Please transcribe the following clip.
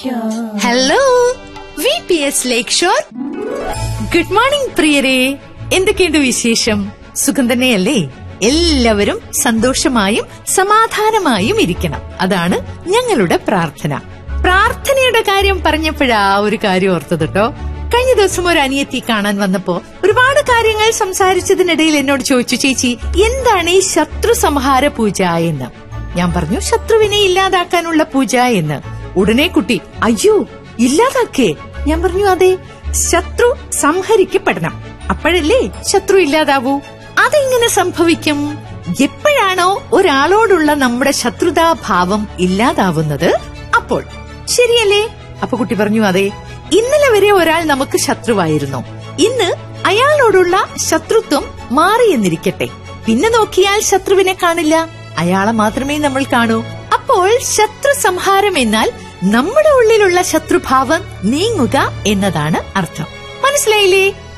hello V P S lake shore good morning പ്രിയരെ എന്തൊക്കെയുണ്ട് വിശേഷം സുഖം തന്നെയല്ലേ എല്ലാവരും സന്തോഷമായും സമാധാനമായും ഇരിക്കണം അതാണ് ഞങ്ങളുടെ പ്രാർത്ഥന പ്രാർത്ഥനയുടെ കാര്യം പറഞ്ഞപ്പോഴാ ഒരു കാര്യം ഓർത്തത് കേട്ടോ കഴിഞ്ഞ ദിവസം ഒരു അനിയത്തി കാണാൻ വന്നപ്പോ ഒരുപാട് കാര്യങ്ങൾ സംസാരിച്ചതിനിടയിൽ എന്നോട് ചോദിച്ചു ചേച്ചി എന്താണ് ഈ ശത്രു സംഹാര പൂജ എന്ന് ഞാൻ പറഞ്ഞു ശത്രുവിനെ ഇല്ലാതാക്കാനുള്ള പൂജ എന്ന് ഉടനെ കുട്ടി അയ്യോ ഇല്ലാതാക്കേ ഞാൻ പറഞ്ഞു അതെ ശത്രു സംഹരിക്കപ്പെടണം അപ്പോഴല്ലേ ശത്രു ഇല്ലാതാവൂ അതെങ്ങനെ സംഭവിക്കും എപ്പോഴാണോ ഒരാളോടുള്ള നമ്മുടെ ശത്രുതാഭാവം ഇല്ലാതാവുന്നത് അപ്പോൾ ശരിയല്ലേ അപ്പൊ കുട്ടി പറഞ്ഞു അതെ ഇന്നലെ വരെ ഒരാൾ നമുക്ക് ശത്രുവായിരുന്നു ഇന്ന് അയാളോടുള്ള ശത്രുത്വം മാറിയെന്നിരിക്കട്ടെ പിന്നെ നോക്കിയാൽ ശത്രുവിനെ കാണില്ല അയാളെ മാത്രമേ നമ്മൾ കാണൂ അപ്പോൾ ശത്രു സംഹാരം എന്നാൽ നമ്മുടെ ഉള്ളിലുള്ള ശത്രുഭാവം നീങ്ങുക എന്നതാണ് അർത്ഥം മനസ്സിലായില്ലേ